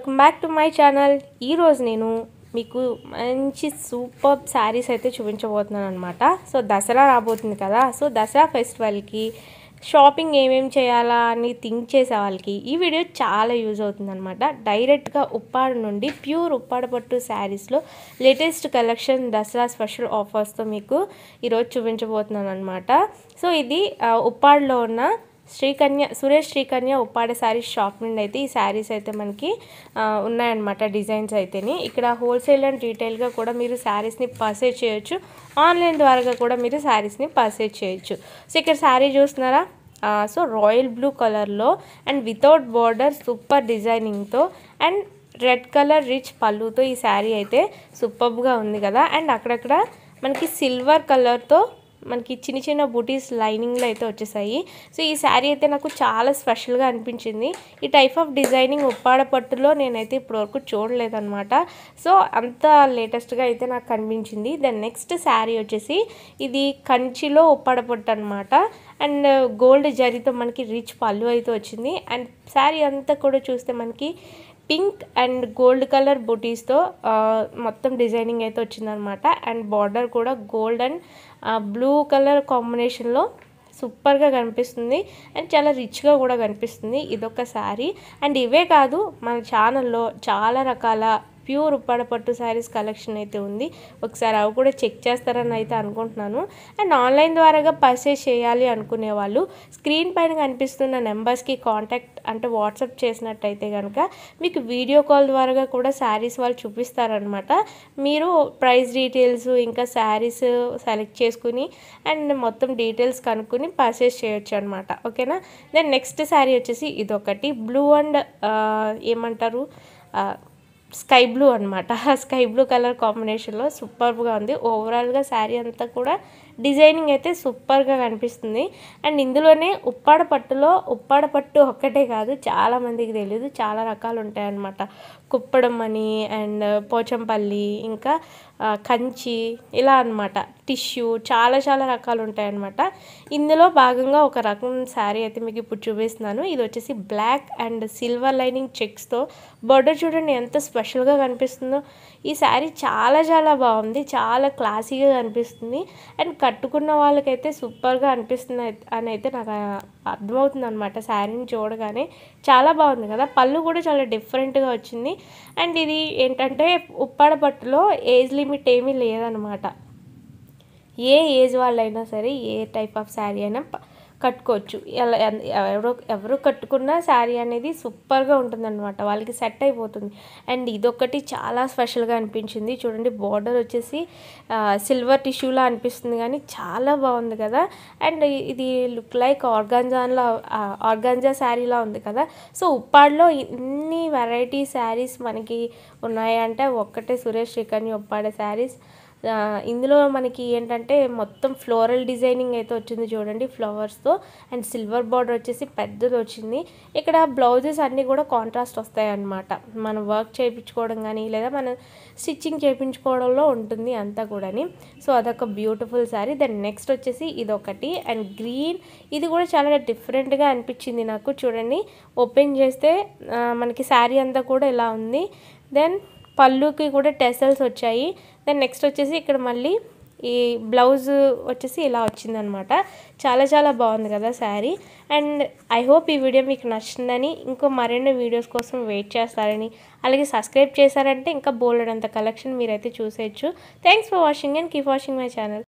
welcome back to my channel ఈరోజు నేను మీకు మంచి సూపర్ శారీస్ అయితే చూపించబోతున్నాను అనమాట సో దసరా రాబోతుంది కదా సో దసరా ఫెస్టివల్కి షాపింగ్ ఏమేమి చేయాలా అని థింక్ చేసే వాళ్ళకి ఈ వీడియో చాలా యూజ్ అవుతుంది అనమాట డైరెక్ట్గా ఉప్పాడ నుండి ప్యూర్ ఉప్పాడ పట్టు శారీస్లో లేటెస్ట్ కలెక్షన్ దసరా స్పెషల్ ఆఫర్స్తో మీకు ఈరోజు చూపించబోతున్నాను అనమాట సో ఇది ఆ, ఉప్పాడలో ఉన్న శ్రీకన్య సురేష్ శ్రీకన్య ఉప్పాడ శారీస్ షాప్ నుండి అయితే ఈ శారీస్ అయితే మనకి ఆ, ఉన్నాయన్నమాట డిజైన్స్ అయితేని ఇక్కడ హోల్సేల్ అండ్ రీటైల్గా కూడా మీరు శారీస్ని పర్చేజ్ చేయొచ్చు ఆన్లైన్ ద్వారా కూడా మీరు శారీస్ని పర్చేజ్ చేయొచ్చు సో ఇక్కడ శారీ చూస్తున్నారా ఆ, సో రాయల్ బ్లూ కలర్లో అండ్ వితౌట్ బార్డర్ సూపర్ డిజైనింగ్తో అండ్ రెడ్ కలర్ రిచ్ పళ్ళుతో ఈ శారీ అయితే సూపర్గా ఉంది కదా అండ్ అక్కడక్కడ మనకి సిల్వర్ కలర్తో మనకి చిన్న చిన్న బూటీస్ లైనింగ్లో అయితే వచ్చేసాయి సో ఈ శారీ అయితే నాకు చాలా స్పెషల్గా అనిపించింది ఈ టైప్ ఆఫ్ డిజైనింగ్ ఉప్పాడ పట్టులో నేనైతే ఇప్పటివరకు చూడలేదన్నమాట సో అంత లేటెస్ట్గా అయితే నాకు కనిపించింది దెన్ నెక్స్ట్ శారీ వచ్చేసి ఇది కంచిలో ఉప్పాడ పట్టు అనమాట అండ్ గోల్డ్ జరీతో మనకి రిచ్ పళ్ళు అయితే వచ్చింది అండ్ శారీ అంతా కూడా చూస్తే మనకి పింక్ అండ్ గోల్డ్ కలర్ బుటీస్తో మొత్తం డిజైనింగ్ అయితే వచ్చిందనమాట అండ్ బార్డర్ కూడా గోల్డ్ అండ్ బ్లూ కలర్ కాంబినేషన్లో సూపర్గా కనిపిస్తుంది అండ్ చాలా రిచ్గా కూడా కనిపిస్తుంది ఇదొక శారీ అండ్ ఇవే కాదు మన ఛానల్లో చాలా రకాల ప్యూర్ ఉప్పాడ పట్టు శారీస్ కలెక్షన్ అయితే ఉంది ఒకసారి అవి కూడా చెక్ చేస్తారని అయితే అనుకుంటున్నాను అండ్ ఆన్లైన్ ద్వారాగా పర్చేస్ చేయాలి అనుకునే వాళ్ళు స్క్రీన్ పైన కనిపిస్తున్న నెంబర్స్కి కాంటాక్ట్ అంటే వాట్సాప్ చేసినట్టయితే కనుక మీకు వీడియో కాల్ ద్వారా కూడా శారీస్ వాళ్ళు చూపిస్తారనమాట మీరు ప్రైస్ డీటెయిల్స్ ఇంకా శారీస్ సెలెక్ట్ చేసుకుని అండ్ మొత్తం డీటెయిల్స్ కనుక్కొని పర్చేస్ చేయొచ్చు అనమాట ఓకేనా దెన్ నెక్స్ట్ శారీ వచ్చేసి ఇదొకటి బ్లూ అండ్ ఏమంటారు ఆ, స్కై బ్లూ అనమాట స్కై బ్లూ కలర్ కాంబినేషన్లో సూపర్గా ఉంది ఓవరాల్గా శారీ అంతా కూడా డిజైనింగ్ అయితే సూపర్గా కనిపిస్తుంది అండ్ ఇందులోనే ఉప్పాడ పట్టులో ఉప్పాడ పట్టు ఒక్కటే కాదు చాలా మందికి తెలియదు చాలా రకాలు ఉంటాయన్నమాట కుప్పడం అని అండ్ పోచంపల్లి ఇంకా ఆ, కంచి ఇలా అన్నమాట టిష్యూ చాలా చాలా రకాలు ఉంటాయన్నమాట ఇందులో భాగంగా ఒక రకం శారీ అయితే మీకు ఇప్పుడు చూపిస్తున్నాను ఇది వచ్చేసి బ్లాక్ అండ్ సిల్వర్ లైనింగ్ చెక్స్తో బోర్డర్ చూడండి ఎంత స్పెషల్గా కనిపిస్తుందో ఈ శారీ చాలా చాలా బాగుంది చాలా క్లాసీగా కనిపిస్తుంది అండ్ కట్టుకున్న వాళ్ళకైతే సూపర్గా అనిపిస్తుంది అయి- అని అయితే నాకు ఆ- అర్థమవుతుంది అనమాట శారీని చూడగానే చాలా బాగుంది కదా పళ్ళు కూడా చాలా డిఫరెంట్గా వచ్చింది అండ్ ఇది ఏంటంటే ఉప్పాడ పట్టులో ఏజ్ లిమిట్ ఏమీ లేదనమాట ఏ ఏజ్ వాళ్ళైనా సరే ఏ టైప్ ఆఫ్ శారీ అయినా ప- కట్టుకోవచ్చు ఎలా ఎన్- ఎవరో ఎవరు కట్టుకున్న శారీ అనేది సూపర్గా ఉంటుందన్నమాట వాళ్ళకి సెట్ అయిపోతుంది అండ్ ఇదొకటి చాలా స్పెషల్గా అనిపించింది చూడండి బార్డర్ వచ్చేసి సిల్వర్ టిష్యూలా అనిపిస్తుంది కానీ చాలా బాగుంది కదా అండ్ ఇది లుక్ లైక్ ఆర్గాంజాన్లా ఆర్గాంజా శారీలా ఉంది కదా సో ఉప్పాడలో ఇన్ని వెరైటీ శారీస్ మనకి ఉన్నాయంటే ఒక్కటే సురేష్ శ్రీకర్ణి ఉప్పాడ శారీస్ ఆ, ఇందులో మనకి ఏంటంటే మొత్తం ఫ్లోరల్ డిజైనింగ్ అయితే వచ్చింది చూడండి ఫ్లవర్స్తో అండ్ సిల్వర్ బార్డర్ వచ్చేసి పెద్దది వచ్చింది ఇక్కడ బ్లౌజెస్ అన్నీ కూడా కాంట్రాస్ట్ వస్తాయి అన్నమాట మనం వర్క్ చేయించుకోవడం కానీ లేదా మనం స్టిచ్చింగ్ చేయించుకోవడంలో ఉంటుంది అంతా కూడాని సో అదొక బ్యూటిఫుల్ శారీ దెన్ నెక్స్ట్ వచ్చేసి ఇదొకటి అండ్ గ్రీన్ ఇది కూడా చాలా డిఫరెంట్గా అనిపించింది నాకు చూడండి ఓపెన్ చేస్తే ఆ, మనకి శారీ అంతా కూడా ఇలా ఉంది దెన్ పళ్ళుకి కూడా టెసల్స్ వచ్చాయి దెన్ నెక్స్ట్ వచ్చేసి ఇక్కడ మళ్ళీ ఈ బ్లౌజ్ వచ్చేసి ఇలా వచ్చిందనమాట చాలా చాలా బాగుంది కదా శారీ అండ్ ఐ హోప్ ఈ వీడియో మీకు నచ్చిందని ఇంకో మరిన్ని వీడియోస్ కోసం వెయిట్ చేస్తారని అలాగే సబ్స్క్రైబ్ చేశారంటే ఇంకా బోల్డ్ అంత కలెక్షన్ మీరైతే చూసేయచ్చు thanks for watching and keep watching my channel